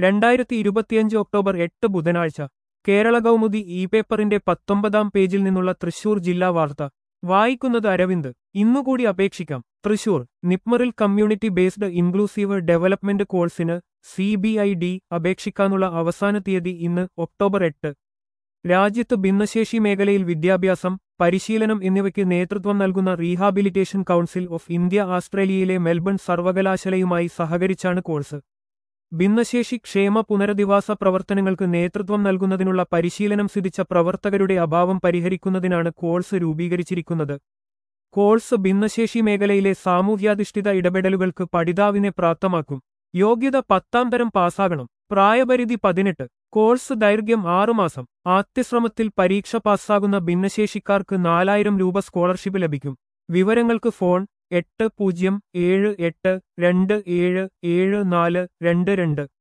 രണ്ടായിരത്തി ഇരുപത്തിയഞ്ച് ഒക്ടോബർ എട്ട് ബുധനാഴ്ച കേരള കൗമുദി ഇ പേപ്പറിന്റെ പത്തൊമ്പതാം പേജിൽ നിന്നുള്ള തൃശൂർ ജില്ലാ വാർത്ത വായിക്കുന്നത് അരവിന്ദ് ഇന്നുകൂടി അപേക്ഷിക്കാം തൃശൂർ നിപ്മറിൽ കമ്മ്യൂണിറ്റി ബേസ്ഡ് ഇൻക്ലൂസീവ് ഡെവലപ്മെന്റ് കോഴ്സിന് സി ബി ഐ ഡി അപേക്ഷിക്കാനുള്ള അവസാന തീയതി ഇന്ന് ഒക്ടോബർ എട്ട് രാജ്യത്ത് ഭിന്നശേഷി മേഖലയിൽ വിദ്യാഭ്യാസം പരിശീലനം എന്നിവയ്ക്ക് നേതൃത്വം നൽകുന്ന റീഹാബിലിറ്റേഷൻ കൗൺസിൽ ഓഫ് ഇന്ത്യ ആസ്ട്രേലിയയിലെ മെൽബൺ സർവകലാശാലയുമായി സഹകരിച്ചാണ് കോഴ്സ് ഭിന്നശേഷി ക്ഷേമ പുനരധിവാസ പ്രവർത്തനങ്ങൾക്ക് നേതൃത്വം നൽകുന്നതിനുള്ള പരിശീലനം സിദ്ധിച്ച പ്രവർത്തകരുടെ അഭാവം പരിഹരിക്കുന്നതിനാണ് കോഴ്സ് രൂപീകരിച്ചിരിക്കുന്നത് കോഴ്സ് ഭിന്നശേഷി മേഖലയിലെ സാമൂഹ്യാധിഷ്ഠിത ഇടപെടലുകൾക്ക് പഠിതാവിനെ പ്രാപ്തമാക്കും യോഗ്യത പത്താം തരം പാസ്സാകണം പ്രായപരിധി പതിനെട്ട് കോഴ്സ് ദൈർഘ്യം ആറുമാസം ആദ്യശ്രമത്തിൽ പരീക്ഷ പാസ്സാകുന്ന ഭിന്നശേഷിക്കാർക്ക് നാലായിരം രൂപ സ്കോളർഷിപ്പ് ലഭിക്കും വിവരങ്ങൾക്ക് ഫോൺ എട്ട് പൂജ്യം ഏഴ് എട്ട് രണ്ട് ഏഴ് ഏഴ് നാല് രണ്ട് രണ്ട്